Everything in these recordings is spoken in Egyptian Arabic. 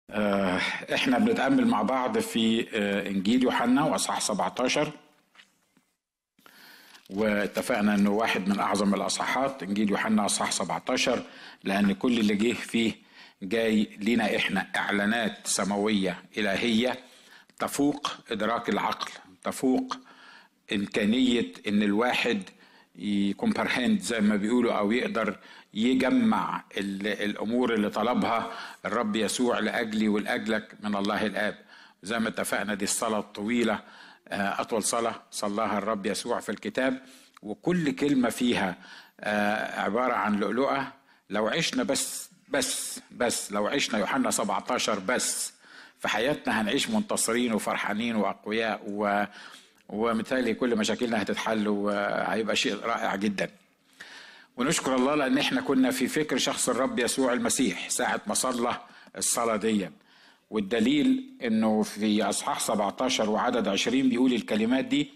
آه، احنا بنتأمل مع بعض في آه، انجيل يوحنا واصحاح 17 واتفقنا انه واحد من اعظم الاصحاحات انجيل يوحنا اصحاح 17 لان كل اللي جه فيه جاي لنا احنا اعلانات سماويه الهيه تفوق ادراك العقل تفوق امكانيه ان الواحد يكمبرهند زي ما بيقولوا او يقدر يجمع الامور اللي طلبها الرب يسوع لاجلي ولاجلك من الله الاب زي ما اتفقنا دي الصلاه الطويله اطول صلاه صلاها الرب يسوع في الكتاب وكل كلمه فيها عباره عن لؤلؤه لو عشنا بس بس بس لو عشنا يوحنا 17 بس في حياتنا هنعيش منتصرين وفرحانين واقوياء و ومثالي كل مشاكلنا هتتحل وهيبقى شيء رائع جدا ونشكر الله لان احنا كنا في فكر شخص الرب يسوع المسيح ساعة ما صلى الصلاة دي والدليل انه في اصحاح 17 وعدد 20 بيقول الكلمات دي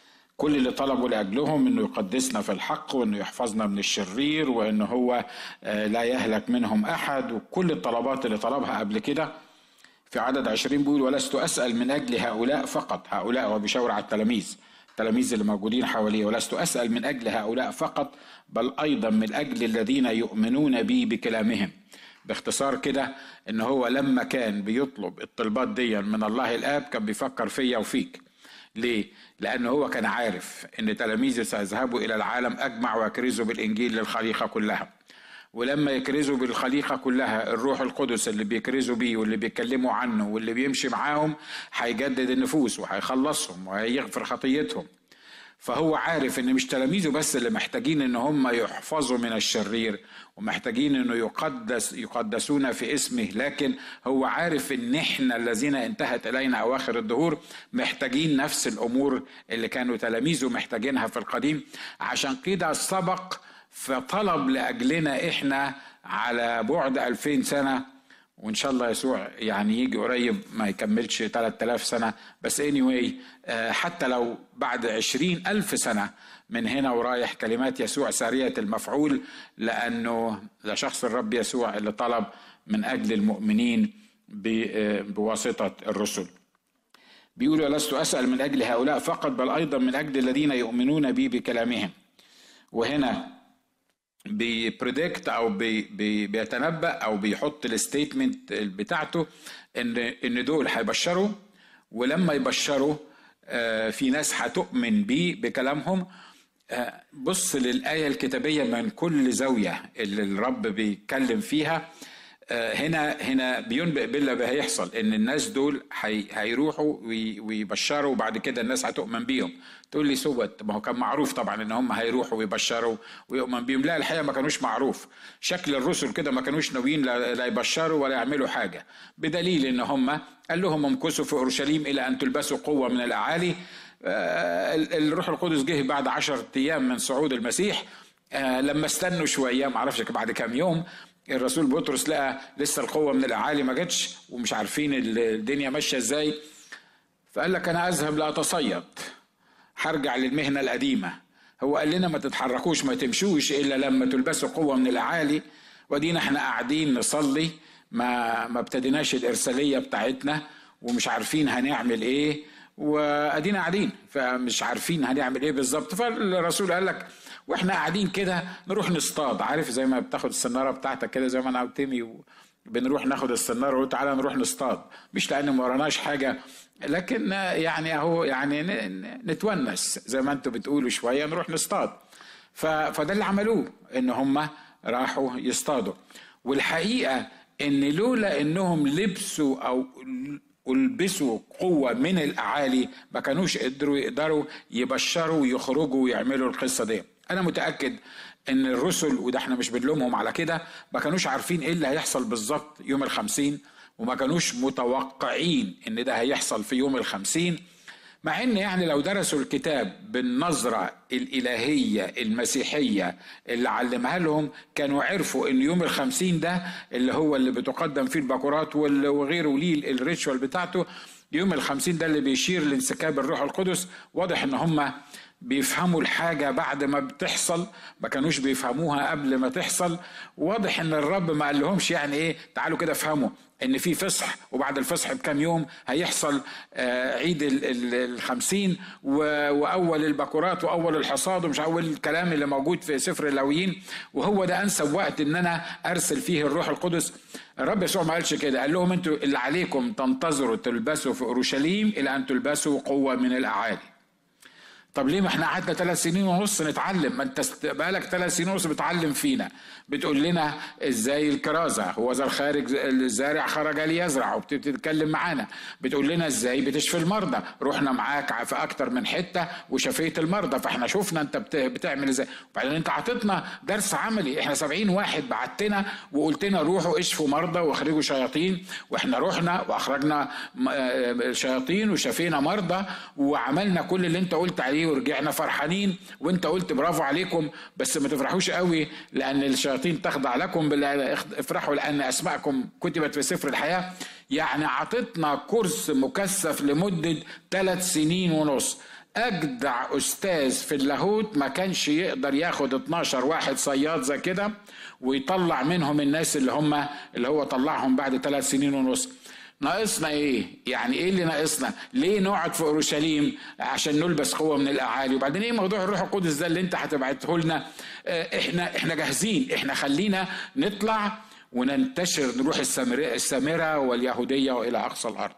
كل اللي طلبوا لاجلهم انه يقدسنا في الحق وانه يحفظنا من الشرير وانه هو لا يهلك منهم احد وكل الطلبات اللي طلبها قبل كده في عدد عشرين بيقول ولست أسأل من أجل هؤلاء فقط هؤلاء هو بيشاور على التلاميذ التلاميذ اللي موجودين حواليه ولست أسأل من أجل هؤلاء فقط بل أيضا من أجل الذين يؤمنون بي بكلامهم باختصار كده ان هو لما كان بيطلب الطلبات دي من الله الاب كان بيفكر فيا وفيك ليه؟ لأن هو كان عارف إن تلاميذه سيذهبوا إلى العالم أجمع ويكرزوا بالإنجيل للخليقة كلها. ولما يكرزوا بالخليقه كلها الروح القدس اللي بيكرزوا بيه واللي بيتكلموا عنه واللي بيمشي معاهم هيجدد النفوس وهيخلصهم وهيغفر خطيتهم فهو عارف ان مش تلاميذه بس اللي محتاجين ان هم يحفظوا من الشرير ومحتاجين انه يقدس يقدسون في اسمه لكن هو عارف ان احنا الذين انتهت الينا اواخر الدهور محتاجين نفس الامور اللي كانوا تلاميذه محتاجينها في القديم عشان كده سبق فطلب لأجلنا إحنا على بعد ألفين سنة وإن شاء الله يسوع يعني يجي قريب ما يكملش 3000 سنة بس anyway حتى لو بعد عشرين ألف سنة من هنا ورايح كلمات يسوع سارية المفعول لأنه ده شخص الرب يسوع اللي طلب من أجل المؤمنين بواسطة الرسل بيقول لست أسأل من أجل هؤلاء فقط بل أيضا من أجل الذين يؤمنون بي بكلامهم وهنا بيبريدكت او بي بي بيتنبأ او بيحط الستيتمنت بتاعته ان ان دول هيبشروا ولما يبشروا في ناس هتؤمن بيه بكلامهم بص للآية الكتابية من كل زاوية اللي الرب بيتكلم فيها هنا هنا بينبئ بالله هيحصل ان الناس دول هيروحوا ويبشروا وبعد كده الناس هتؤمن بيهم تقول لي سوت ما هو كان معروف طبعا ان هم هيروحوا ويبشروا ويؤمن بيهم لا الحقيقه ما كانوش معروف شكل الرسل كده ما كانوش ناويين لا يبشروا ولا يعملوا حاجه بدليل ان هم قال لهم امكثوا في اورشليم الى ان تلبسوا قوه من الاعالي الروح القدس جه بعد عشر ايام من صعود المسيح لما استنوا شويه ما اعرفش بعد كام يوم الرسول بطرس لقى لسه القوه من الاعالي ما جاتش ومش عارفين الدنيا ماشيه ازاي فقال لك انا اذهب لاتصيد هرجع للمهنه القديمه هو قال لنا ما تتحركوش ما تمشوش الا لما تلبسوا قوه من الاعالي ودينا احنا قاعدين نصلي ما ما ابتديناش الارساليه بتاعتنا ومش عارفين هنعمل ايه وادينا قاعدين فمش عارفين هنعمل ايه بالظبط فالرسول قال لك واحنا قاعدين كده نروح نصطاد عارف زي ما بتاخد السناره بتاعتك كده زي ما انا وتيمي بنروح ناخد السناره ونقول تعالى نروح نصطاد مش لان ما وراناش حاجه لكن يعني اهو يعني نتونس زي ما انتم بتقولوا شويه نروح نصطاد فده اللي عملوه ان هم راحوا يصطادوا والحقيقه ان لولا انهم لبسوا او ولبسوا قوة من الأعالي ما كانوش قدروا يقدروا يبشروا ويخرجوا ويعملوا القصة دي أنا متأكد إن الرسل وده احنا مش بنلومهم على كده ما كانوش عارفين إيه اللي هيحصل بالظبط يوم الخمسين وما كانوش متوقعين إن ده هيحصل في يوم الخمسين مع ان يعني لو درسوا الكتاب بالنظرة الإلهية المسيحية اللي علمها لهم كانوا عرفوا ان يوم الخمسين ده اللي هو اللي بتقدم فيه البكورات وغيره ليه الريتشوال بتاعته يوم الخمسين ده اللي بيشير لانسكاب الروح القدس واضح ان هم بيفهموا الحاجة بعد ما بتحصل ما كانوش بيفهموها قبل ما تحصل واضح ان الرب ما قال لهمش يعني ايه تعالوا كده افهموا ان في فصح وبعد الفصح بكام يوم هيحصل آه، عيد الخمسين واول البكورات واول الحصاد ومش اول الكلام اللي موجود في سفر اللاويين وهو ده انسب وقت ان انا ارسل فيه الروح القدس الرب يسوع ما قالش كده قال لهم انتوا اللي عليكم تنتظروا تلبسوا في اورشليم الى ان تلبسوا قوه من الاعالي طب ليه ما احنا قعدنا ثلاث سنين ونص نتعلم ما انت بقالك ثلاث سنين ونص بتعلم فينا بتقول لنا ازاي الكرازه هو ذا الخارج الزارع خرج ليزرع وبتتكلم معانا بتقول لنا ازاي بتشفي المرضى رحنا معاك في اكتر من حته وشفيت المرضى فاحنا شفنا انت بتعمل ازاي وبعدين انت عطتنا درس عملي احنا سبعين واحد بعتنا وقلتنا روحوا اشفوا مرضى واخرجوا شياطين واحنا رحنا واخرجنا آه، شياطين وشفينا مرضى وعملنا كل اللي انت قلت عليه ورجعنا فرحانين وانت قلت برافو عليكم بس ما تفرحوش قوي لان الشياطين تخضع لكم افرحوا لان اسماءكم كتبت في سفر الحياه يعني عطتنا كورس مكثف لمده ثلاث سنين ونص اجدع استاذ في اللاهوت ما كانش يقدر ياخد 12 واحد صياد زي كده ويطلع منهم الناس اللي هم اللي هو طلعهم بعد ثلاث سنين ونص ناقصنا ايه يعني ايه اللي ناقصنا ليه نقعد في اورشليم عشان نلبس قوه من الاعالي وبعدين ايه موضوع الروح القدس ده اللي انت هتبعته لنا آه، احنا احنا جاهزين احنا خلينا نطلع وننتشر نروح السامرة, السامرة واليهودية وإلى أقصى الأرض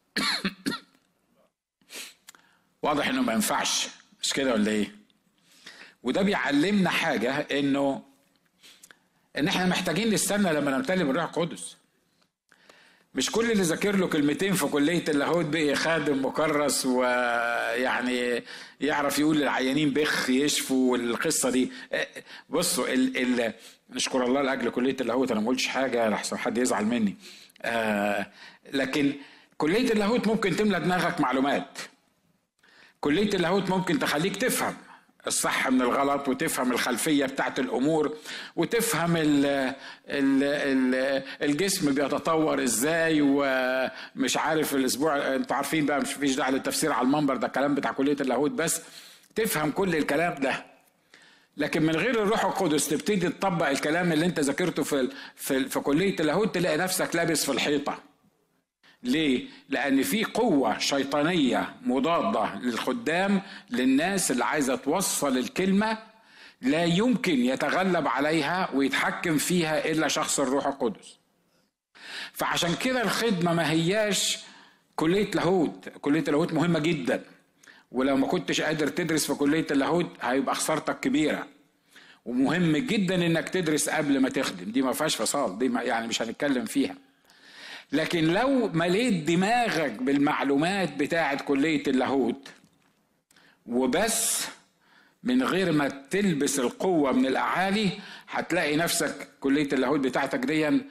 واضح إنه ما ينفعش مش كده ولا إيه وده بيعلمنا حاجة إنه إن إحنا محتاجين نستنى لما نمتلي بالروح القدس مش كل اللي ذاكر له كلمتين في كليه اللاهوت بقي خادم مكرس ويعني يعرف يقول للعيانين بخ يشفوا والقصه دي بصوا ال ال نشكر الله لاجل كليه اللاهوت انا ما قلتش حاجه لحسن حد يزعل مني آه لكن كليه اللاهوت ممكن تملى دماغك معلومات كليه اللاهوت ممكن تخليك تفهم الصح من الغلط وتفهم الخلفيه بتاعت الامور وتفهم ال ال ال الجسم بيتطور ازاي ومش عارف الاسبوع انتوا عارفين بقى مش فيش داعي للتفسير على المنبر ده كلام بتاع كليه اللاهوت بس تفهم كل الكلام ده لكن من غير الروح القدس تبتدي تطبق الكلام اللي انت ذاكرته في في, في كليه اللاهوت تلاقي نفسك لابس في الحيطه ليه؟ لأن في قوة شيطانية مضادة للخدام للناس اللي عايزة توصل الكلمة لا يمكن يتغلب عليها ويتحكم فيها إلا شخص الروح القدس. فعشان كده الخدمة ما هياش كلية لاهوت، كلية اللاهوت مهمة جدا. ولو ما كنتش قادر تدرس في كلية اللاهوت هيبقى خسارتك كبيرة. ومهم جدا انك تدرس قبل ما تخدم، دي ما فيهاش فصال، دي يعني مش هنتكلم فيها. لكن لو مليت دماغك بالمعلومات بتاعه كلية اللاهوت وبس من غير ما تلبس القوة من الأعالي هتلاقي نفسك كلية اللاهوت بتاعتك دي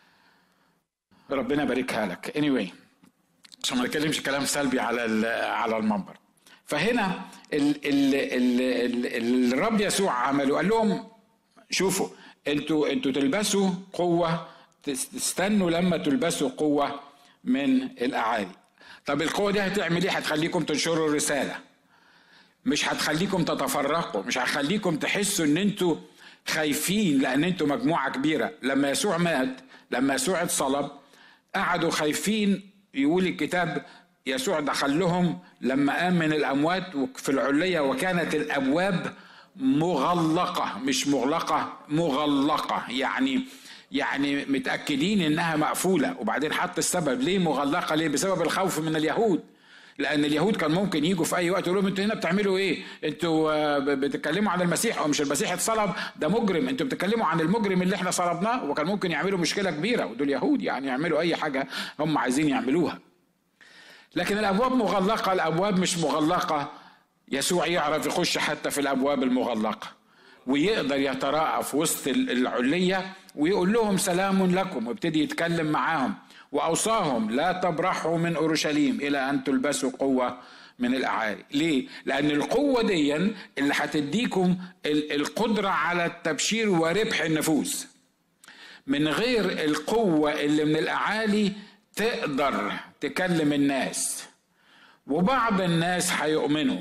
ربنا يباركها لك anyway عشان ما نتكلمش كلام سلبي على على المنبر فهنا ال ال ال ال الرب يسوع عمله قال لهم شوفوا انتوا انتوا تلبسوا قوه تستنوا لما تلبسوا قوة من الأعالي طب القوة دي هتعمل ايه هتخليكم تنشروا الرسالة مش هتخليكم تتفرقوا مش هتخليكم تحسوا ان انتوا خايفين لان انتوا مجموعة كبيرة لما يسوع مات لما يسوع اتصلب قعدوا خايفين يقول الكتاب يسوع دخل لهم لما قام من الاموات في العلية وكانت الابواب مغلقة مش مغلقة مغلقة يعني يعني متاكدين انها مقفوله وبعدين حط السبب ليه مغلقه ليه بسبب الخوف من اليهود لان اليهود كان ممكن يجوا في اي وقت يقولوا لهم انتوا هنا بتعملوا ايه انتوا آه، بتتكلموا عن المسيح او مش المسيح اتصلب ده مجرم انتوا بتتكلموا عن المجرم اللي احنا صلبناه وكان ممكن يعملوا مشكله كبيره ودول يهود يعني يعملوا اي حاجه هم عايزين يعملوها لكن الابواب مغلقه الابواب مش مغلقه يسوع يعرف يخش حتى في الابواب المغلقه ويقدر يتراءى في وسط العليه ويقول لهم سلام لكم ويبتدي يتكلم معاهم واوصاهم لا تبرحوا من اورشليم الى ان تلبسوا قوه من الاعالي ليه لان القوه دي اللي هتديكم القدره على التبشير وربح النفوس من غير القوه اللي من الاعالي تقدر تكلم الناس وبعض الناس هيؤمنوا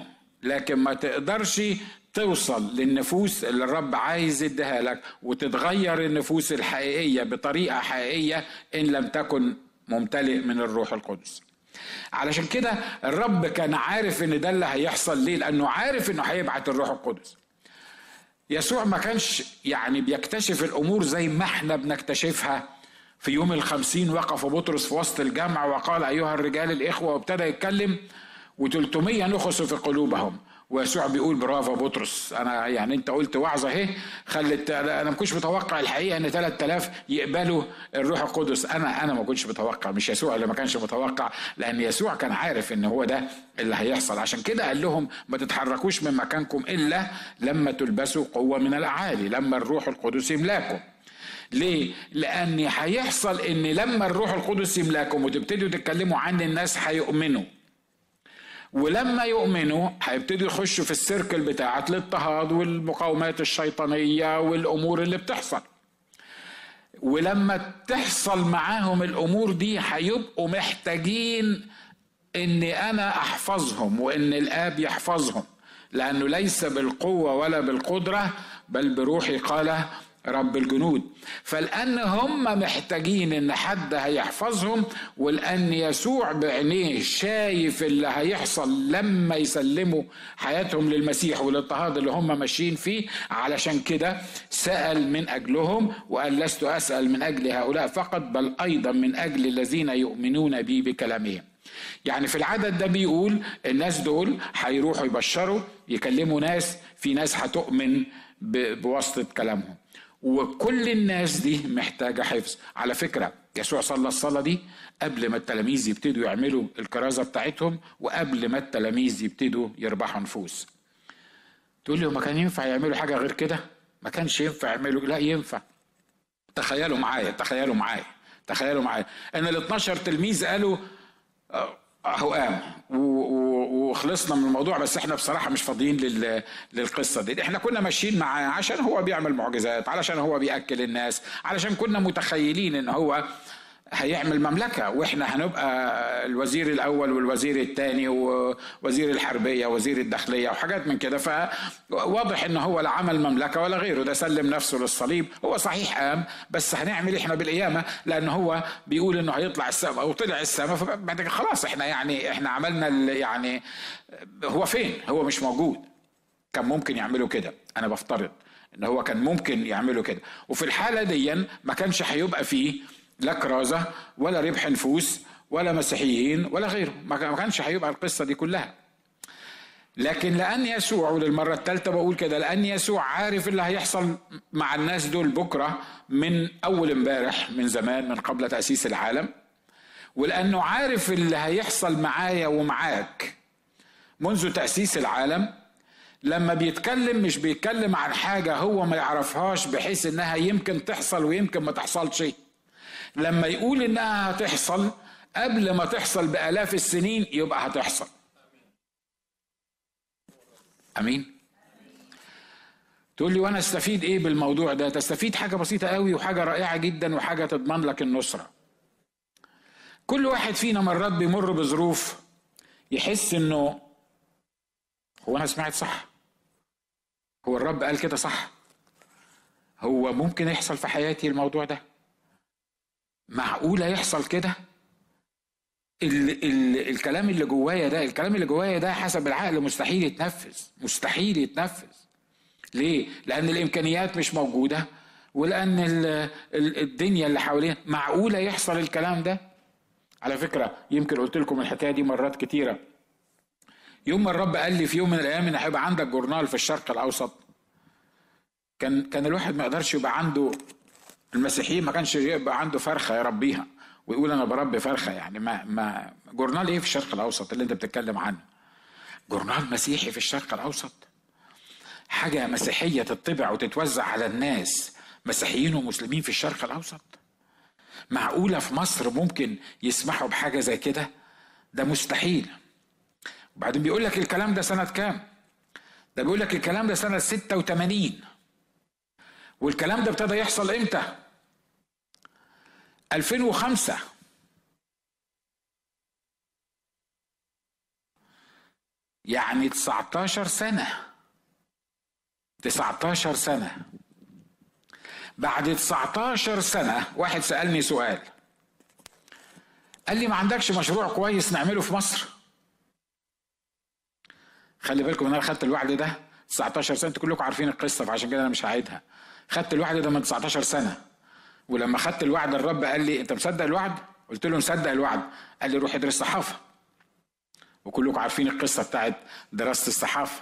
لكن ما تقدرش توصل للنفوس اللي الرب عايز يديها لك وتتغير النفوس الحقيقية بطريقة حقيقية إن لم تكن ممتلئ من الروح القدس علشان كده الرب كان عارف ان ده اللي هيحصل ليه لانه عارف انه هيبعت الروح القدس يسوع ما كانش يعني بيكتشف الامور زي ما احنا بنكتشفها في يوم الخمسين وقف بطرس في وسط الجمع وقال ايها الرجال الاخوه وابتدى يتكلم و300 نخسوا في قلوبهم ويسوع بيقول برافو بطرس انا يعني انت قلت وعظه اهي خلت انا ما كنتش متوقع الحقيقه ان 3000 يقبلوا الروح القدس انا انا ما كنتش متوقع مش يسوع اللي ما كانش متوقع لان يسوع كان عارف ان هو ده اللي هيحصل عشان كده قال لهم ما تتحركوش من مكانكم الا لما تلبسوا قوه من الاعالي لما الروح القدس يملاكم ليه؟ لأن هيحصل إن لما الروح القدس يملاكم وتبتدوا تتكلموا عن الناس هيؤمنوا ولما يؤمنوا هيبتدوا يخشوا في السيركل بتاعة الاضطهاد والمقاومات الشيطانية والأمور اللي بتحصل ولما تحصل معاهم الأمور دي هيبقوا محتاجين إني أنا أحفظهم وإن الآب يحفظهم لأنه ليس بالقوة ولا بالقدرة بل بروحي قال رب الجنود فلأن هم محتاجين إن حد هيحفظهم ولأن يسوع بعينيه شايف اللي هيحصل لما يسلموا حياتهم للمسيح والاضطهاد اللي هم ماشيين فيه علشان كده سأل من أجلهم وقال لست أسأل من أجل هؤلاء فقط بل أيضا من أجل الذين يؤمنون بي بكلامهم يعني في العدد ده بيقول الناس دول هيروحوا يبشروا يكلموا ناس في ناس هتؤمن بواسطة كلامهم وكل الناس دي محتاجه حفظ على فكره يسوع صلى الصلاه دي قبل ما التلاميذ يبتدوا يعملوا الكرازه بتاعتهم وقبل ما التلاميذ يبتدوا يربحوا نفوس تقول لي هما كان ينفع يعملوا حاجه غير كده ما كانش ينفع يعملوا لا ينفع تخيلوا معايا تخيلوا معايا تخيلوا معايا ان ال 12 تلميذ قالوا هو قام وخلصنا من الموضوع بس احنا بصراحه مش فاضيين للقصه دي احنا كنا ماشيين معاه عشان هو بيعمل معجزات علشان هو بياكل الناس علشان كنا متخيلين ان هو هيعمل مملكة واحنا هنبقى الوزير الاول والوزير الثاني ووزير الحربية ووزير الداخلية وحاجات من كده فواضح ان هو لا عمل مملكة ولا غيره ده سلم نفسه للصليب هو صحيح قام بس هنعمل احنا بالقيامة لان هو بيقول انه هيطلع السماء او طلع السماء فبعد كده خلاص احنا يعني احنا عملنا يعني هو فين هو مش موجود كان ممكن يعملوا كده انا بفترض ان هو كان ممكن يعملوا كده وفي الحالة دي ما كانش هيبقى فيه لا كرازة ولا ربح نفوس ولا مسيحيين ولا غيره ما كانش هيبقى القصة دي كلها لكن لأن يسوع وللمرة الثالثة بقول كده لأن يسوع عارف اللي هيحصل مع الناس دول بكرة من أول امبارح من زمان من قبل تأسيس العالم ولأنه عارف اللي هيحصل معايا ومعاك منذ تأسيس العالم لما بيتكلم مش بيتكلم عن حاجة هو ما يعرفهاش بحيث انها يمكن تحصل ويمكن ما تحصلش لما يقول انها هتحصل قبل ما تحصل بالاف السنين يبقى هتحصل امين تقول لي وانا استفيد ايه بالموضوع ده تستفيد حاجه بسيطه قوي وحاجه رائعه جدا وحاجه تضمن لك النصره كل واحد فينا مرات بيمر بظروف يحس انه هو انا سمعت صح هو الرب قال كده صح هو ممكن يحصل في حياتي الموضوع ده معقوله يحصل كده ال ال الكلام اللي جوايا ده الكلام اللي جوايا ده حسب العقل مستحيل يتنفذ مستحيل يتنفذ ليه لان الامكانيات مش موجوده ولان ال الدنيا اللي حوالينا معقوله يحصل الكلام ده على فكره يمكن قلت لكم الحكايه دي مرات كتيره يوم ما الرب قال لي في يوم من الايام ان هيبقى عندك جورنال في الشرق الاوسط كان كان الواحد ما يقدرش يبقى عنده المسيحيين ما كانش يبقى عنده فرخه يربيها ويقول انا بربي فرخه يعني ما ما جورنال ايه في الشرق الاوسط اللي انت بتتكلم عنه جورنال مسيحي في الشرق الاوسط حاجه مسيحيه تطبع وتتوزع على الناس مسيحيين ومسلمين في الشرق الاوسط معقوله في مصر ممكن يسمحوا بحاجه زي كده ده مستحيل وبعدين بيقول لك الكلام ده سنه كام ده بيقول لك الكلام ده سنه 86 والكلام ده ابتدى يحصل امتى 2005 يعني 19 سنة 19 سنة بعد 19 سنة واحد سألني سؤال قال لي ما عندكش مشروع كويس نعمله في مصر خلي بالكم ان انا خدت الوعد ده 19 سنه انتوا كلكم عارفين القصه فعشان كده انا مش هعيدها خدت الوعد ده من 19 سنه ولما خدت الوعد الرب قال لي انت مصدق الوعد قلت له مصدق الوعد قال لي روح ادرس صحافه وكلكم عارفين القصه بتاعت دراسه الصحافه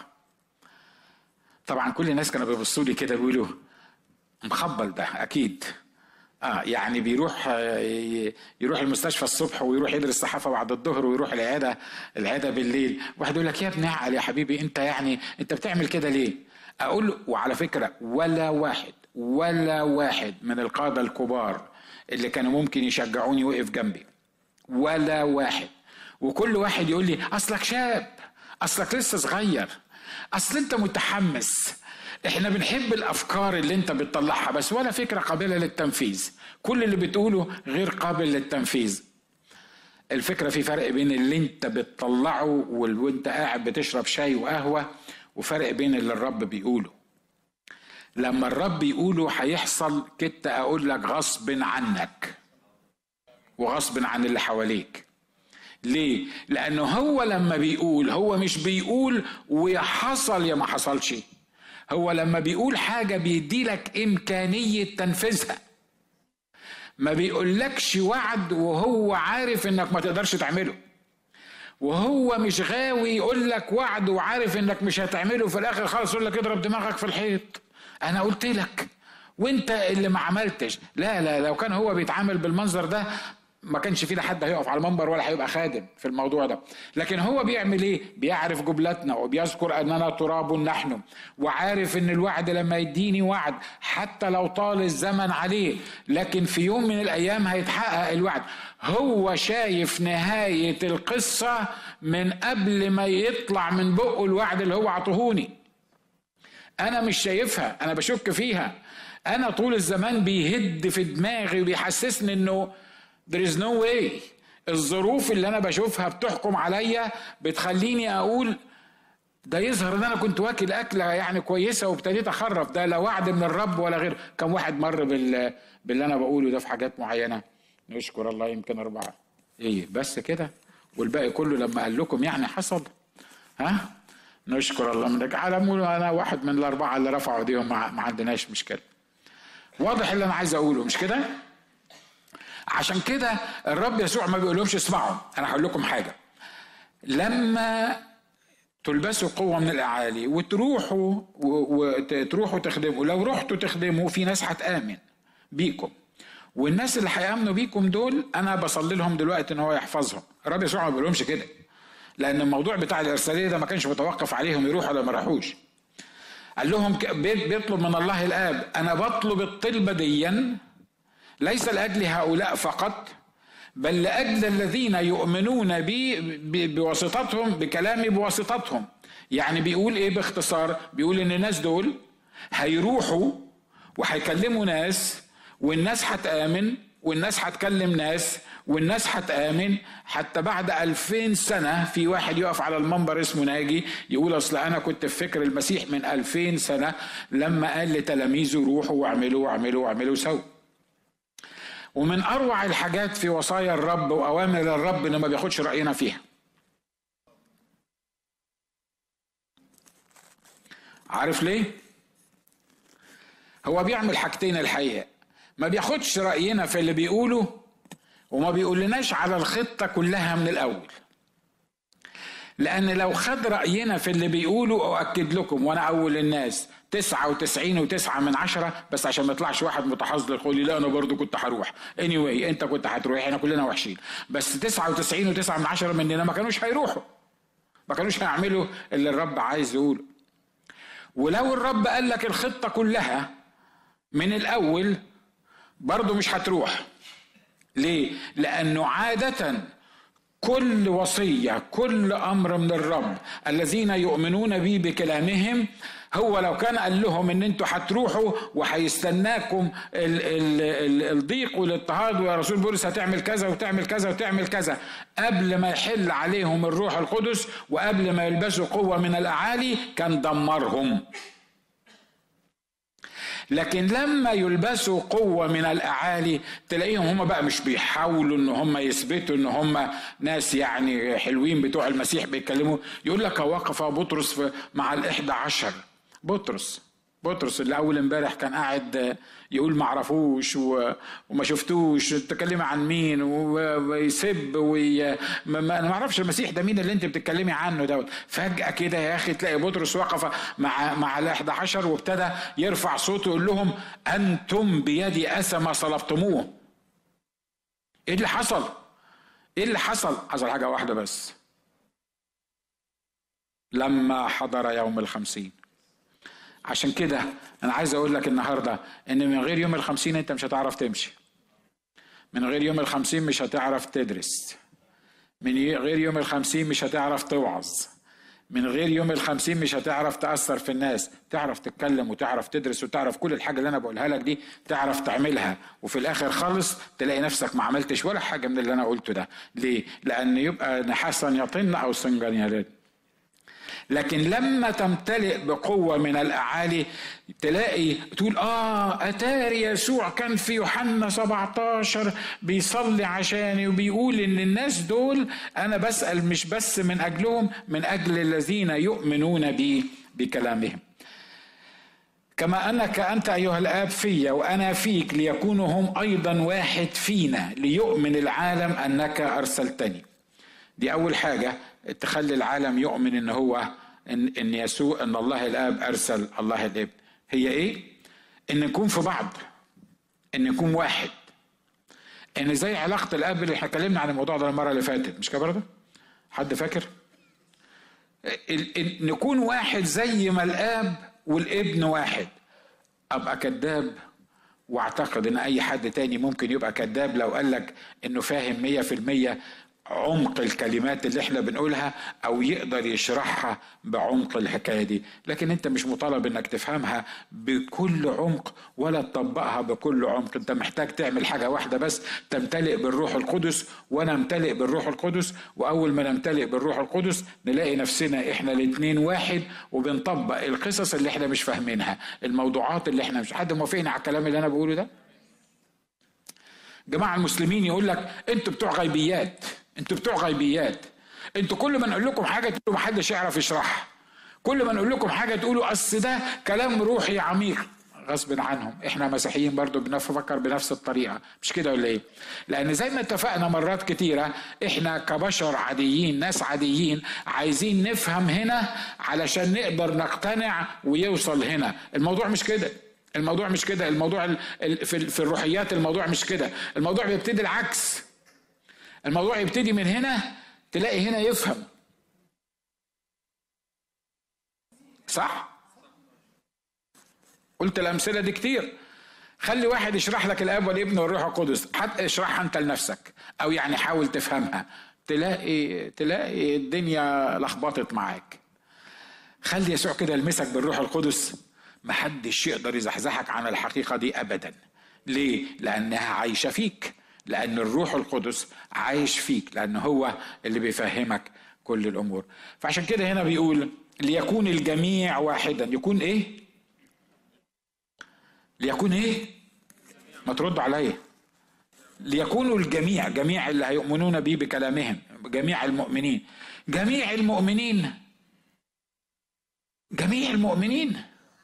طبعا كل الناس كانوا بيبصوا لي كده بيقولوا مخبل ده اكيد اه يعني بيروح آه، يروح المستشفى الصبح ويروح يدرس صحافه بعد الظهر ويروح العياده العياده بالليل واحد يقول لك يا ابن عقل يا حبيبي انت يعني انت بتعمل كده ليه اقول له وعلى فكره ولا واحد ولا واحد من القاده الكبار اللي كانوا ممكن يشجعوني وقف جنبي ولا واحد وكل واحد يقول لي اصلك شاب اصلك لسه صغير اصل انت متحمس احنا بنحب الافكار اللي انت بتطلعها بس ولا فكره قابله للتنفيذ كل اللي بتقوله غير قابل للتنفيذ الفكره في فرق بين اللي انت بتطلعه وانت قاعد بتشرب شاي وقهوه وفرق بين اللي الرب بيقوله لما الرب يقوله هيحصل كنت اقول لك غصب عنك وغصب عن اللي حواليك ليه لانه هو لما بيقول هو مش بيقول ويا حصل يا ما حصلش هو لما بيقول حاجة بيدي لك إمكانية تنفيذها ما بيقولكش وعد وهو عارف انك ما تقدرش تعمله وهو مش غاوي يقول لك وعد وعارف انك مش هتعمله في الاخر خالص يقول لك اضرب دماغك في الحيط انا قلت لك وانت اللي ما عملتش لا لا لو كان هو بيتعامل بالمنظر ده ما كانش فينا حد هيقف على المنبر ولا هيبقى خادم في الموضوع ده لكن هو بيعمل ايه بيعرف جملتنا وبيذكر اننا تراب نحن وعارف ان الوعد لما يديني وعد حتى لو طال الزمن عليه لكن في يوم من الايام هيتحقق الوعد هو شايف نهاية القصة من قبل ما يطلع من بقه الوعد اللي هو عطهوني انا مش شايفها انا بشك فيها انا طول الزمان بيهد في دماغي وبيحسسني انه there is no way الظروف اللي انا بشوفها بتحكم عليا بتخليني اقول ده يظهر ان انا كنت واكل اكله يعني كويسه وابتديت اخرف ده لا وعد من الرب ولا غير كم واحد مر بال باللي انا بقوله ده في حاجات معينه نشكر الله يمكن اربعه ايه بس كده والباقي كله لما قال لكم يعني حصل ها نشكر الله منك على انا واحد من الاربعه اللي رفعوا ايديهم ما عندناش مشكله واضح اللي انا عايز اقوله مش كده عشان كده الرب يسوع ما بيقولهمش اسمعوا انا هقول لكم حاجه لما تلبسوا قوة من الأعالي وتروحوا وتروحوا تخدموا لو رحتوا تخدموا في ناس هتآمن بيكم والناس اللي هيامنوا بيكم دول انا بصلي لهم دلوقتي ان هو يحفظهم الرب يسوع ما بيقولهمش كده لان الموضوع بتاع الارساليه ده ما كانش متوقف عليهم يروحوا ولا ما راحوش قال لهم بيطلب من الله الاب انا بطلب الطلبه ديا ليس لاجل هؤلاء فقط بل لاجل الذين يؤمنون بي بواسطتهم بكلامي بواسطتهم يعني بيقول ايه باختصار بيقول ان الناس دول هيروحوا وهيكلموا ناس والناس هتآمن والناس هتكلم ناس والناس هتآمن حتى بعد ألفين سنة في واحد يقف على المنبر اسمه ناجي يقول أصل أنا كنت في فكر المسيح من ألفين سنة لما قال لتلاميذه روحوا واعملوا واعملوا واعملوا سوا ومن اروع الحاجات في وصايا الرب واوامر الرب انه ما بياخدش راينا فيها عارف ليه هو بيعمل حاجتين الحقيقه ما بياخدش راينا في اللي بيقوله وما بيقولناش على الخطه كلها من الاول لان لو خد راينا في اللي بيقوله اؤكد لكم وانا اول الناس تسعة وتسعين وتسعة من عشرة بس عشان ما يطلعش واحد متحظ يقول لي لا انا برضو كنت هروح اني anyway انت كنت هتروح احنا كلنا وحشين بس تسعة وتسعين وتسعة من عشرة مننا ما كانوش هيروحوا ما كانوش هيعملوا اللي الرب عايز يقوله ولو الرب قال لك الخطة كلها من الأول برضو مش هتروح ليه؟ لأنه عادة كل وصية كل أمر من الرب الذين يؤمنون بي بكلامهم هو لو كان قال لهم ان انتوا هتروحوا وهيستناكم الضيق والاضطهاد ويا رسول بولس هتعمل كذا وتعمل كذا وتعمل كذا قبل ما يحل عليهم الروح القدس وقبل ما يلبسوا قوه من الاعالي كان دمرهم لكن لما يلبسوا قوة من الأعالي تلاقيهم هم بقى مش بيحاولوا إن هم يثبتوا إن هم ناس يعني حلوين بتوع المسيح بيتكلموا يقول لك وقف بطرس مع الإحدى عشر بطرس بطرس اللي اول امبارح كان قاعد يقول ما اعرفوش وما شفتوش تتكلمي عن مين ويسب وي... ما انا ما اعرفش المسيح ده مين اللي انت بتتكلمي عنه دوت فجاه كده يا اخي تلاقي بطرس وقف مع مع ال 11 وابتدى يرفع صوته يقول لهم انتم بيدي اسى ما صلبتموه ايه اللي حصل ايه اللي حصل حصل حاجه واحده بس لما حضر يوم الخمسين عشان كده انا عايز اقول لك النهارده ان من غير يوم الخمسين انت مش هتعرف تمشي من غير يوم الخمسين مش هتعرف تدرس من غير يوم الخمسين مش هتعرف توعظ من غير يوم الخمسين مش هتعرف تأثر في الناس تعرف تتكلم وتعرف تدرس وتعرف كل الحاجة اللي أنا بقولها لك دي تعرف تعملها وفي الآخر خالص تلاقي نفسك ما عملتش ولا حاجة من اللي أنا قلته ده ليه؟ لأن يبقى نحاسا يطن أو سنجا يرد لكن لما تمتلئ بقوة من الأعالي تلاقي تقول آه أتاري يسوع كان في يوحنا 17 بيصلي عشاني وبيقول إن الناس دول أنا بسأل مش بس من أجلهم من أجل الذين يؤمنون بي بكلامهم كما انك انت ايها الاب في وانا فيك ليكونوا هم ايضا واحد فينا ليؤمن العالم انك ارسلتني دي اول حاجه تخلي العالم يؤمن ان هو ان ان يسوع ان الله الاب ارسل الله الابن هي ايه ان نكون في بعض ان نكون واحد ان زي علاقه الاب اللي احنا اتكلمنا عن الموضوع ده المره اللي فاتت مش كده برضه حد فاكر نكون واحد زي ما الاب والابن واحد ابقى كذاب واعتقد ان اي حد تاني ممكن يبقى كذاب لو قال لك انه فاهم مية في المية عمق الكلمات اللي احنا بنقولها او يقدر يشرحها بعمق الحكايه دي لكن انت مش مطالب انك تفهمها بكل عمق ولا تطبقها بكل عمق انت محتاج تعمل حاجه واحده بس تمتلئ بالروح القدس وانا امتلئ بالروح القدس واول ما نمتلئ بالروح القدس نلاقي نفسنا احنا الاثنين واحد وبنطبق القصص اللي احنا مش فاهمينها الموضوعات اللي احنا مش حد موافقني على الكلام اللي انا بقوله ده جماعه المسلمين يقول لك انتوا بتوع غيبيات انتوا بتوع غيبيات انتوا كل ما نقول لكم حاجه تقولوا محدش يعرف يشرحها كل ما نقول لكم حاجه تقولوا اصل ده كلام روحي عميق غصب عنهم احنا مسيحيين برضو بنفكر بنفس الطريقه مش كده ولا ايه لان زي ما اتفقنا مرات كتيره احنا كبشر عاديين ناس عاديين عايزين نفهم هنا علشان نقدر نقتنع ويوصل هنا الموضوع مش كده الموضوع مش كده الموضوع في الروحيات الموضوع مش كده الموضوع بيبتدي العكس الموضوع يبتدي من هنا تلاقي هنا يفهم صح قلت الامثله دي كتير خلي واحد يشرح لك الاب والابن والروح القدس حتى اشرحها انت لنفسك او يعني حاول تفهمها تلاقي تلاقي الدنيا لخبطت معاك خلي يسوع كده يلمسك بالروح القدس محدش يقدر يزحزحك عن الحقيقه دي ابدا ليه لانها عايشه فيك لأن الروح القدس عايش فيك لأن هو اللي بيفهمك كل الأمور فعشان كده هنا بيقول ليكون الجميع واحدا يكون إيه؟ ليكون إيه؟ ما ترد عليا ليكونوا الجميع جميع اللي هيؤمنون بي بكلامهم جميع المؤمنين جميع المؤمنين جميع المؤمنين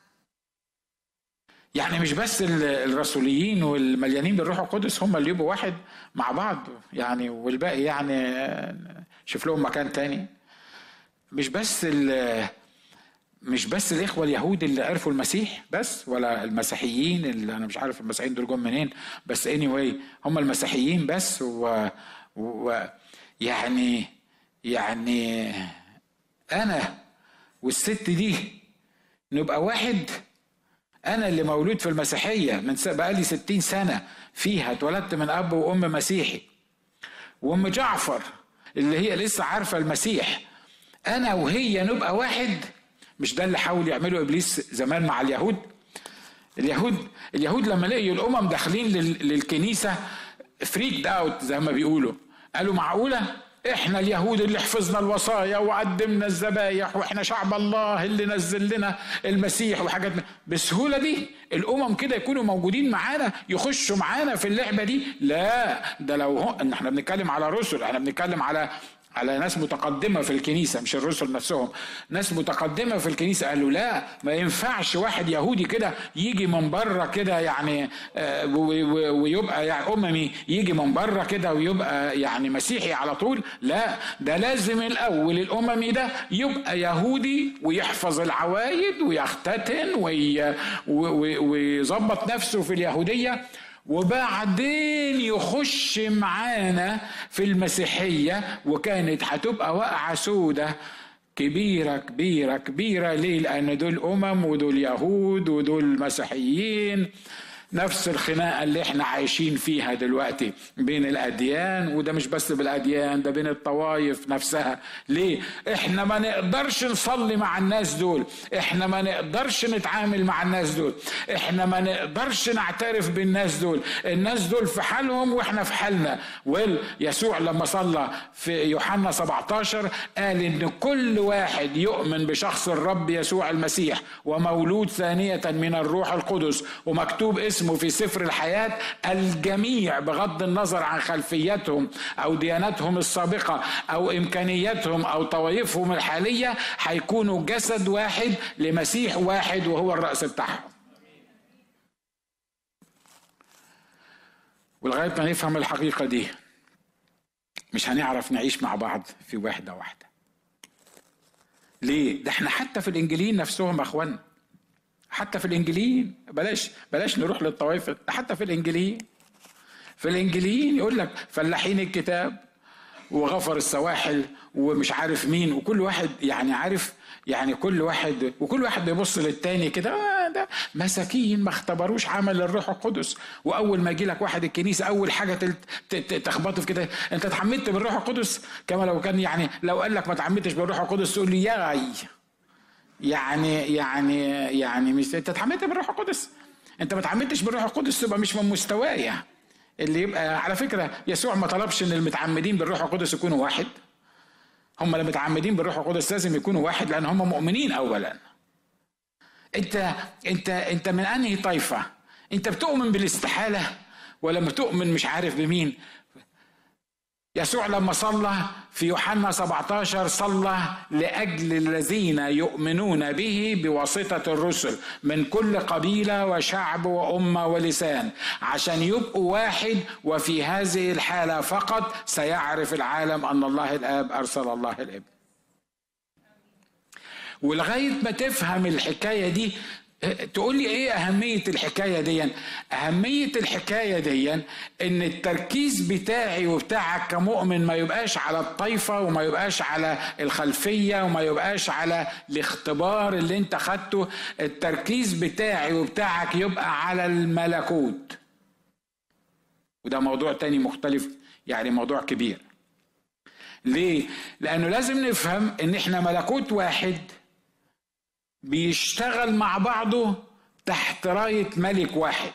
يعني مش بس الرسوليين والمليانين بالروح القدس هم اللي يبقوا واحد مع بعض يعني والباقي يعني شوف لهم مكان تاني مش بس مش بس الاخوه اليهود اللي عرفوا المسيح بس ولا المسيحيين اللي انا مش عارف المسيحيين دول جم منين بس اني anyway هم المسيحيين بس و, و يعني يعني انا والست دي نبقى واحد أنا اللي مولود في المسيحية من بقالي ستين سنة فيها اتولدت من أب وأم مسيحي وأم جعفر اللي هي لسه عارفة المسيح أنا وهي نبقى واحد مش ده اللي حاول يعمله ابليس زمان مع اليهود اليهود اليهود لما لقيوا الامم داخلين للكنيسه فريك اوت زي ما بيقولوا قالوا معقوله احنا اليهود اللي حفظنا الوصايا وقدمنا الذبايح واحنا شعب الله اللي نزل لنا المسيح وحاجات بسهوله دي الامم كده يكونوا موجودين معانا يخشوا معانا في اللعبه دي لا ده لو هو احنا بنتكلم على رسل احنا بنتكلم على على ناس متقدمه في الكنيسه مش الرسل نفسهم ناس متقدمه في الكنيسه قالوا لا ما ينفعش واحد يهودي كده يجي من بره كده يعني آه، ويبقى يعني اممي يجي من بره كده ويبقى يعني مسيحي على طول لا ده لازم الاول الاممي ده يبقى يهودي ويحفظ العوايد ويختتن ويظبط نفسه في اليهوديه وبعدين يخش معانا في المسيحية وكانت هتبقى وقعة سودة كبيرة كبيرة كبيرة ليه؟ لأن دول أمم ودول يهود ودول مسيحيين نفس الخناقة اللي احنا عايشين فيها دلوقتي بين الأديان وده مش بس بالأديان ده بين الطوائف نفسها ليه؟ احنا ما نقدرش نصلي مع الناس دول احنا ما نقدرش نتعامل مع الناس دول احنا ما نقدرش نعترف بالناس دول الناس دول في حالهم واحنا في حالنا ويل يسوع لما صلى في يوحنا 17 قال ان كل واحد يؤمن بشخص الرب يسوع المسيح ومولود ثانية من الروح القدس ومكتوب اسم اسمه في سفر الحياة الجميع بغض النظر عن خلفيتهم أو ديانتهم السابقة أو إمكانياتهم أو طوائفهم الحالية هيكونوا جسد واحد لمسيح واحد وهو الرأس بتاعهم ولغاية ما نفهم الحقيقة دي مش هنعرف نعيش مع بعض في وحدة واحدة ليه؟ ده احنا حتى في الانجيليين نفسهم اخوانا حتى في الانجيليين بلاش بلاش نروح للطوائف حتى في الانجيليين في الانجيليين يقول لك فلاحين الكتاب وغفر السواحل ومش عارف مين وكل واحد يعني عارف يعني كل واحد وكل واحد بيبص للتاني كده آه ده مساكين ما اختبروش عمل الروح القدس واول ما يجي لك واحد الكنيسه اول حاجه تخبطه في كده انت اتعمدت بالروح القدس كما لو كان يعني لو قال لك ما اتعمدتش بالروح القدس تقول لي يا يعني يعني يعني مش انت اتعمدت بالروح القدس انت ما اتعمدتش بالروح القدس تبقى مش من مستوايا اللي يبقى على فكره يسوع ما طلبش ان المتعمدين بالروح القدس يكونوا واحد هم اللي متعمدين بالروح القدس لازم يكونوا واحد لان هم مؤمنين اولا انت انت انت من انهي طائفه انت بتؤمن بالاستحاله ولا بتؤمن مش عارف بمين يسوع لما صلى في يوحنا 17 صلى لاجل الذين يؤمنون به بواسطه الرسل من كل قبيله وشعب وامه ولسان عشان يبقوا واحد وفي هذه الحاله فقط سيعرف العالم ان الله الاب ارسل الله الابن ولغايه ما تفهم الحكايه دي تقول لي ايه اهميه الحكايه دي اهميه الحكايه دي ان التركيز بتاعي وبتاعك كمؤمن ما يبقاش على الطائفه وما يبقاش على الخلفيه وما يبقاش على الاختبار اللي انت خدته التركيز بتاعي وبتاعك يبقى على الملكوت وده موضوع تاني مختلف يعني موضوع كبير ليه لانه لازم نفهم ان احنا ملكوت واحد بيشتغل مع بعضه تحت راية ملك واحد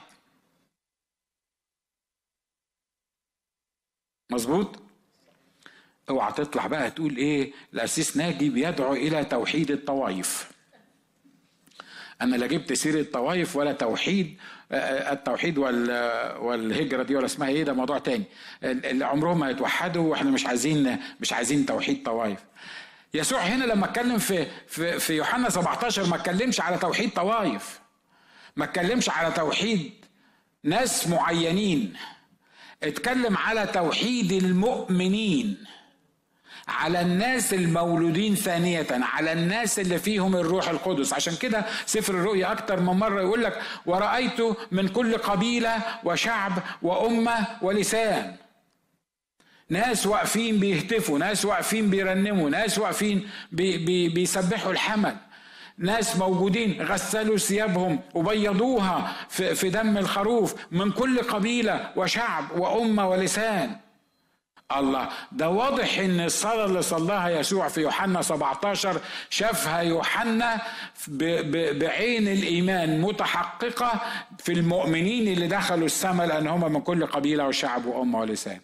مظبوط اوعى تطلع بقى تقول ايه الاسيس ناجي بيدعو الى توحيد الطوائف انا لا جبت سيره طوائف ولا توحيد آه، آه، التوحيد والهجره دي ولا اسمها ايه ده موضوع تاني اللي عمرهم ما يتوحدوا واحنا مش عايزين مش عايزين توحيد طوائف يسوع هنا لما اتكلم في في في يوحنا 17 ما اتكلمش على توحيد طوائف ما اتكلمش على توحيد ناس معينين اتكلم على توحيد المؤمنين على الناس المولودين ثانية على الناس اللي فيهم الروح القدس عشان كده سفر الرؤيا أكتر من مرة يقول لك ورأيت من كل قبيلة وشعب وأمة ولسان ناس واقفين بيهتفوا ناس واقفين بيرنموا ناس واقفين بي بي بيسبحوا الحمل ناس موجودين غسلوا ثيابهم وبيضوها في, في دم الخروف من كل قبيله وشعب وامه ولسان الله ده واضح ان الصلاة اللي صلاها يسوع في يوحنا 17 شافها يوحنا بعين الايمان متحققة في المؤمنين اللي دخلوا السماء لان هم من كل قبيلة وشعب وامة ولسان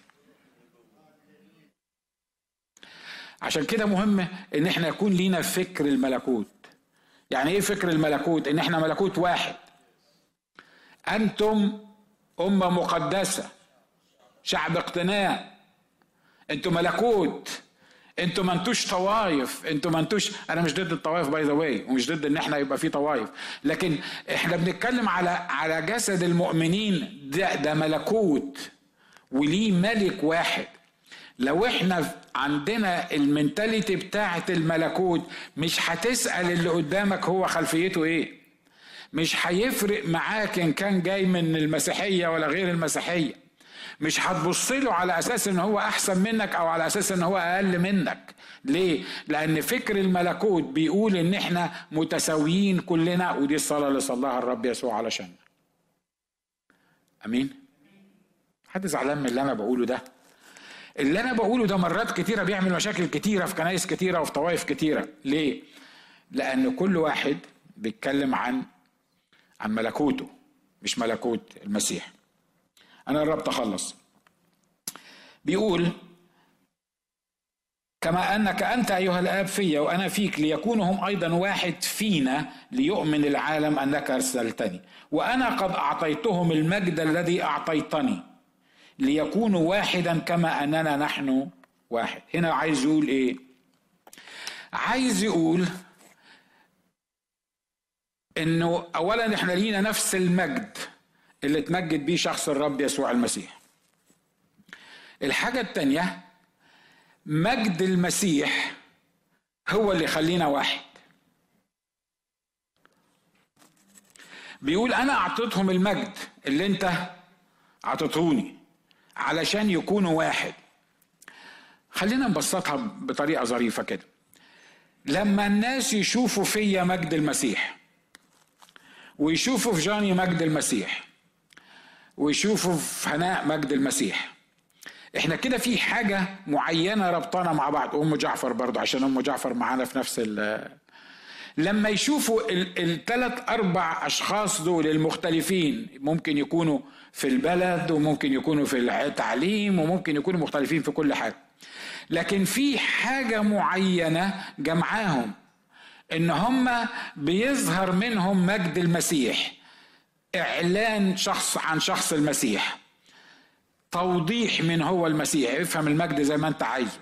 عشان كده مهم ان احنا يكون لينا فكر الملكوت يعني ايه فكر الملكوت ان احنا ملكوت واحد انتم امه مقدسه شعب اقتناء انتوا ملكوت انتوا ما انتوش طوايف انتوا ما انتوش انا مش ضد الطوايف باي ذا واي ومش ضد ان احنا يبقى في طوايف لكن احنا بنتكلم على على جسد المؤمنين ده ده ملكوت وليه ملك واحد لو احنا عندنا المنتاليتي بتاعه الملكوت مش هتسال اللي قدامك هو خلفيته ايه مش هيفرق معاك ان كان جاي من المسيحيه ولا غير المسيحيه مش هتبص له على اساس ان هو احسن منك او على اساس ان هو اقل منك ليه لان فكر الملكوت بيقول ان احنا متساويين كلنا ودي الصلاه اللي صلاها الرب يسوع علشاننا امين حد زعلان من اللي انا بقوله ده اللي انا بقوله ده مرات كتيره بيعمل مشاكل كتيره في كنايس كتيره وفي طوائف كتيره ليه لان كل واحد بيتكلم عن عن ملكوته مش ملكوت المسيح انا قربت اخلص بيقول كما انك انت ايها الاب في وانا فيك ليكونوا هم ايضا واحد فينا ليؤمن العالم انك ارسلتني وانا قد اعطيتهم المجد الذي اعطيتني ليكونوا واحدا كما اننا نحن واحد هنا عايز يقول ايه عايز يقول انه اولا احنا لينا نفس المجد اللي تمجد بيه شخص الرب يسوع المسيح الحاجة التانية مجد المسيح هو اللي يخلينا واحد بيقول انا اعطيتهم المجد اللي انت اعطيتهوني علشان يكونوا واحد خلينا نبسطها بطريقة ظريفة كده لما الناس يشوفوا فيا مجد المسيح ويشوفوا في جاني مجد المسيح ويشوفوا في هناء مجد المسيح احنا كده في حاجة معينة ربطانا مع بعض ام جعفر برضه عشان ام جعفر معانا في نفس ال لما يشوفوا الثلاث اربع اشخاص دول المختلفين ممكن يكونوا في البلد وممكن يكونوا في التعليم وممكن يكونوا مختلفين في كل حاجه لكن في حاجه معينه جمعاهم ان هم بيظهر منهم مجد المسيح اعلان شخص عن شخص المسيح توضيح من هو المسيح افهم المجد زي ما انت عايزه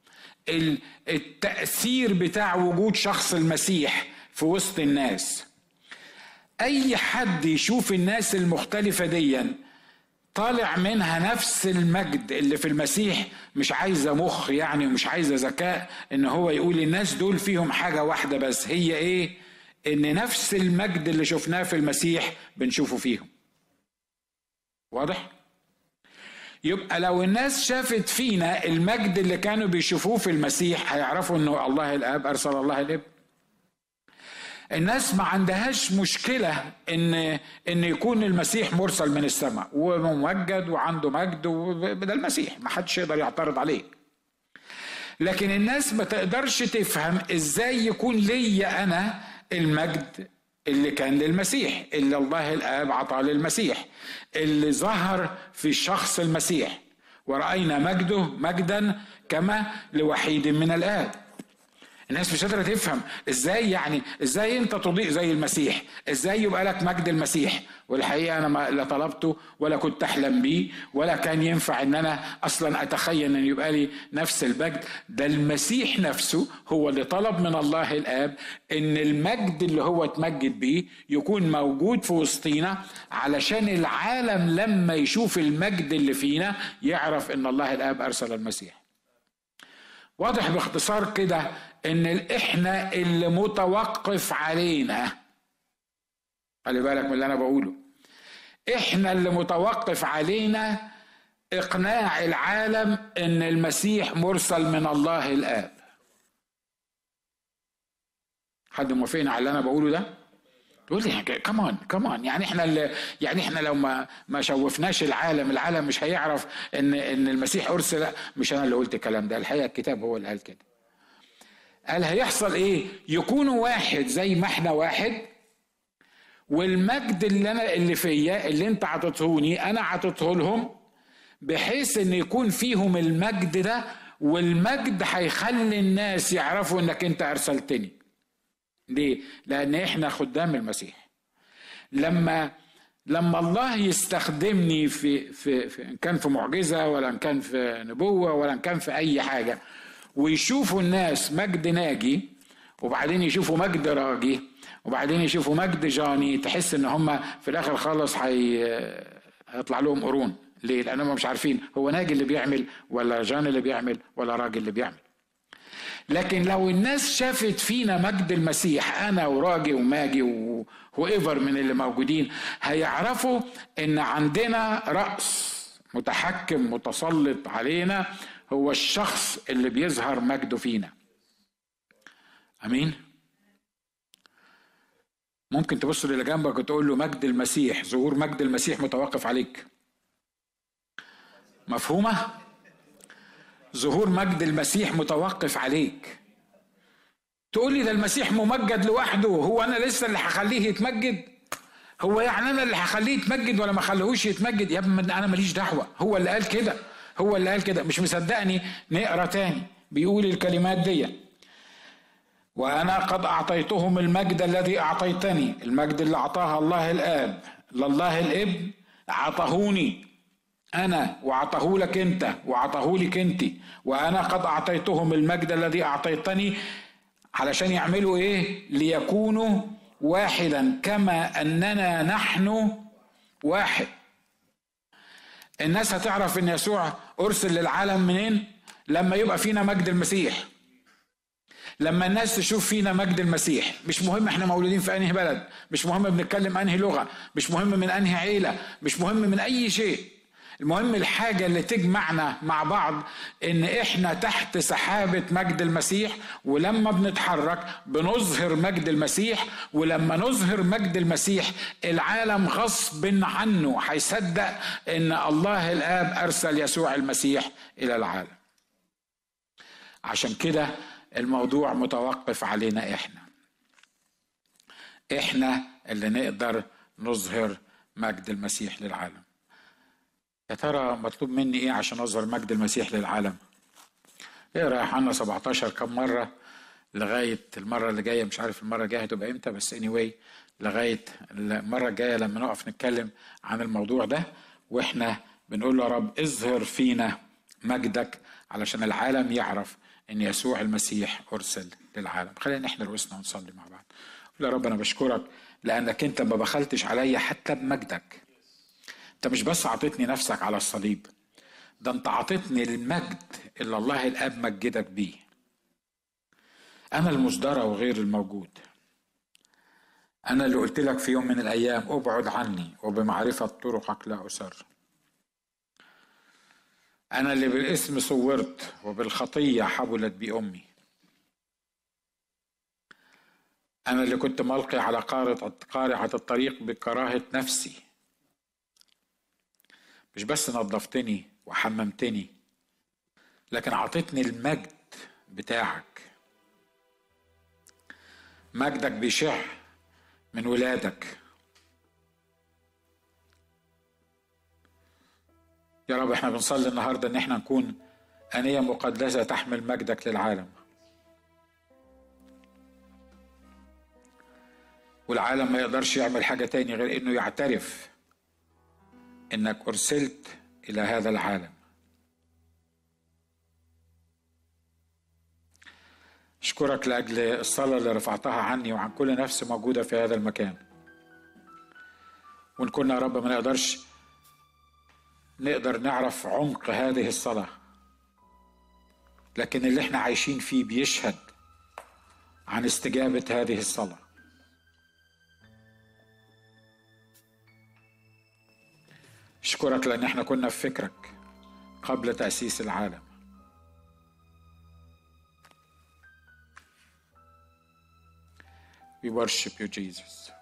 التاثير بتاع وجود شخص المسيح في وسط الناس اي حد يشوف الناس المختلفه ديا طالع منها نفس المجد اللي في المسيح مش عايزه مخ يعني ومش عايزه ذكاء ان هو يقول الناس دول فيهم حاجه واحده بس هي ايه ان نفس المجد اللي شفناه في المسيح بنشوفه فيهم واضح يبقى لو الناس شافت فينا المجد اللي كانوا بيشوفوه في المسيح هيعرفوا انه الله الاب ارسل الله الابن الناس ما عندهاش مشكلة إن إن يكون المسيح مرسل من السماء وممجد وعنده مجد ده المسيح ما حدش يقدر يعترض عليه. لكن الناس ما تقدرش تفهم إزاي يكون ليا أنا المجد اللي كان للمسيح اللي الله الآب عطى للمسيح اللي ظهر في شخص المسيح ورأينا مجده مجدا كما لوحيد من الآب الناس مش قادره تفهم ازاي يعني ازاي انت تضيء زي المسيح ازاي يبقى لك مجد المسيح والحقيقه انا ما لا طلبته ولا كنت احلم بيه ولا كان ينفع ان انا اصلا اتخيل ان يبقى لي نفس المجد ده المسيح نفسه هو اللي طلب من الله الاب ان المجد اللي هو اتمجد بيه يكون موجود في وسطينا علشان العالم لما يشوف المجد اللي فينا يعرف ان الله الاب ارسل المسيح واضح باختصار كده ان احنا اللي متوقف علينا خلي بالك من اللي انا بقوله احنا اللي متوقف علينا اقناع العالم ان المسيح مرسل من الله الاب حد موافقني على اللي انا بقوله ده تقول لي كمان كمان يعني احنا اللي يعني احنا لو ما ما شوفناش العالم العالم مش هيعرف ان ان المسيح ارسل مش انا اللي قلت الكلام ده الحقيقه الكتاب هو اللي قال كده قال هيحصل ايه يكونوا واحد زي ما احنا واحد والمجد اللي انا اللي فيا اللي انت عطيتهوني انا عطيته لهم بحيث ان يكون فيهم المجد ده والمجد هيخلي الناس يعرفوا انك انت ارسلتني ليه لان احنا خدام المسيح لما لما الله يستخدمني في في, في ان كان في معجزه ولا ان كان في نبوه ولا ان كان في اي حاجه ويشوفوا الناس مجد ناجي وبعدين يشوفوا مجد راجي وبعدين يشوفوا مجد جاني تحس ان هم في الاخر خالص هيطلع لهم قرون ليه؟ لانهم مش عارفين هو ناجي اللي بيعمل ولا جان اللي بيعمل ولا راجل اللي بيعمل لكن لو الناس شافت فينا مجد المسيح انا وراجي وماجي ايفر من اللي موجودين هيعرفوا ان عندنا راس متحكم متسلط علينا هو الشخص اللي بيظهر مجده فينا امين ممكن تبص للي جنبك وتقول له مجد المسيح ظهور مجد المسيح متوقف عليك مفهومه ظهور مجد المسيح متوقف عليك تقول لي ده المسيح ممجد لوحده هو انا لسه اللي هخليه يتمجد هو يعني انا اللي هخليه يتمجد ولا ما خليهوش يتمجد يا ابني انا ماليش دعوه هو اللي قال كده هو اللي قال كده مش مصدقني نقرا تاني بيقول الكلمات دي وانا قد اعطيتهم المجد الذي اعطيتني المجد اللي اعطاها الله الاب لله الابن اعطهوني انا وعطاه لك انت وعطاه لك انت وانا قد اعطيتهم المجد الذي اعطيتني علشان يعملوا ايه ليكونوا واحدا كما اننا نحن واحد الناس هتعرف ان يسوع ارسل للعالم منين لما يبقى فينا مجد المسيح لما الناس تشوف فينا مجد المسيح مش مهم احنا مولودين في انهي بلد مش مهم بنتكلم انهي لغه مش مهم من انهي عيله مش مهم من اي شيء المهم الحاجة اللي تجمعنا مع بعض ان احنا تحت سحابة مجد المسيح ولما بنتحرك بنظهر مجد المسيح ولما نظهر مجد المسيح العالم غصب عنه هيصدق ان الله الاب ارسل يسوع المسيح الى العالم عشان كده الموضوع متوقف علينا احنا احنا اللي نقدر نظهر مجد المسيح للعالم يا ترى مطلوب مني ايه عشان اظهر مجد المسيح للعالم اقرا يا يوحنا 17 كم مره لغايه المره اللي جايه مش عارف المره الجايه هتبقى امتى بس اني anyway لغايه المره الجايه لما نقف نتكلم عن الموضوع ده واحنا بنقول له يا رب اظهر فينا مجدك علشان العالم يعرف ان يسوع المسيح ارسل للعالم خلينا نحن رؤوسنا ونصلي مع بعض يا رب انا بشكرك لانك انت ما بخلتش عليا حتى بمجدك انت مش بس عطيتني نفسك على الصليب ده انت عطيتني المجد اللي الله الاب مجدك بيه انا المصدرة وغير الموجود انا اللي قلت لك في يوم من الايام ابعد عني وبمعرفة طرقك لا اسر انا اللي بالاسم صورت وبالخطية حبلت بي امي انا اللي كنت ملقي على قارعة الطريق بكراهة نفسي مش بس نظفتني وحممتني لكن عطيتني المجد بتاعك مجدك بيشع من ولادك يا رب احنا بنصلي النهارده ان احنا نكون أنية مقدسة تحمل مجدك للعالم والعالم ما يقدرش يعمل حاجة تاني غير انه يعترف انك ارسلت الى هذا العالم اشكرك لاجل الصلاه اللي رفعتها عني وعن كل نفس موجوده في هذا المكان وان كنا يا رب ما نقدرش نقدر نعرف عمق هذه الصلاه لكن اللي احنا عايشين فيه بيشهد عن استجابه هذه الصلاه اشكرك لان احنا كنا في فكرك قبل تاسيس العالم We worship you, Jesus.